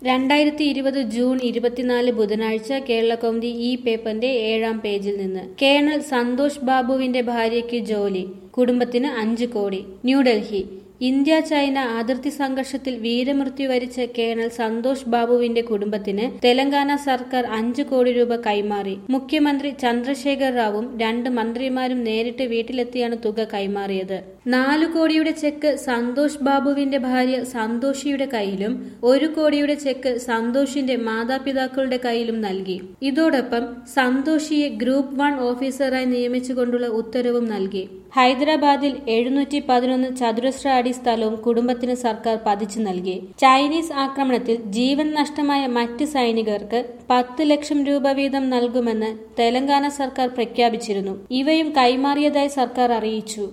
രണ്ടായിരത്തി ഇരുപത് ജൂൺ ഇരുപത്തിനാല് ബുധനാഴ്ച കേരളകൗമുദി ഈ പേപ്പറിന്റെ ഏഴാം പേജിൽ നിന്ന് കേണൽ സന്തോഷ് ബാബുവിന്റെ ഭാര്യയ്ക്ക് ജോലി കുടുംബത്തിന് അഞ്ച് കോടി ന്യൂഡൽഹി ഇന്ത്യ ചൈന അതിർത്തി സംഘർഷത്തിൽ വീരമൃത്യു വരിച്ച കേണൽ സന്തോഷ് ബാബുവിന്റെ കുടുംബത്തിന് തെലങ്കാന സർക്കാർ അഞ്ചു കോടി രൂപ കൈമാറി മുഖ്യമന്ത്രി ചന്ദ്രശേഖർ റാവും രണ്ട് മന്ത്രിമാരും നേരിട്ട് വീട്ടിലെത്തിയാണ് തുക കൈമാറിയത് നാലു കോടിയുടെ ചെക്ക് സന്തോഷ് ബാബുവിന്റെ ഭാര്യ സന്തോഷിയുടെ കയ്യിലും ഒരു കോടിയുടെ ചെക്ക് സന്തോഷിന്റെ മാതാപിതാക്കളുടെ കയ്യിലും നൽകി ഇതോടൊപ്പം സന്തോഷിയെ ഗ്രൂപ്പ് വൺ ഓഫീസറായി നിയമിച്ചുകൊണ്ടുള്ള ഉത്തരവും നൽകി ഹൈദരാബാദിൽ എഴുന്നൂറ്റി പതിനൊന്ന് ചതുരശ്ര അടി സ്ഥലവും കുടുംബത്തിന് സർക്കാർ പതിച്ചു നൽകി ചൈനീസ് ആക്രമണത്തിൽ ജീവൻ നഷ്ടമായ മറ്റ് സൈനികർക്ക് പത്ത് ലക്ഷം രൂപ വീതം നൽകുമെന്ന് തെലങ്കാന സർക്കാർ പ്രഖ്യാപിച്ചിരുന്നു ഇവയും കൈമാറിയതായി സർക്കാർ അറിയിച്ചു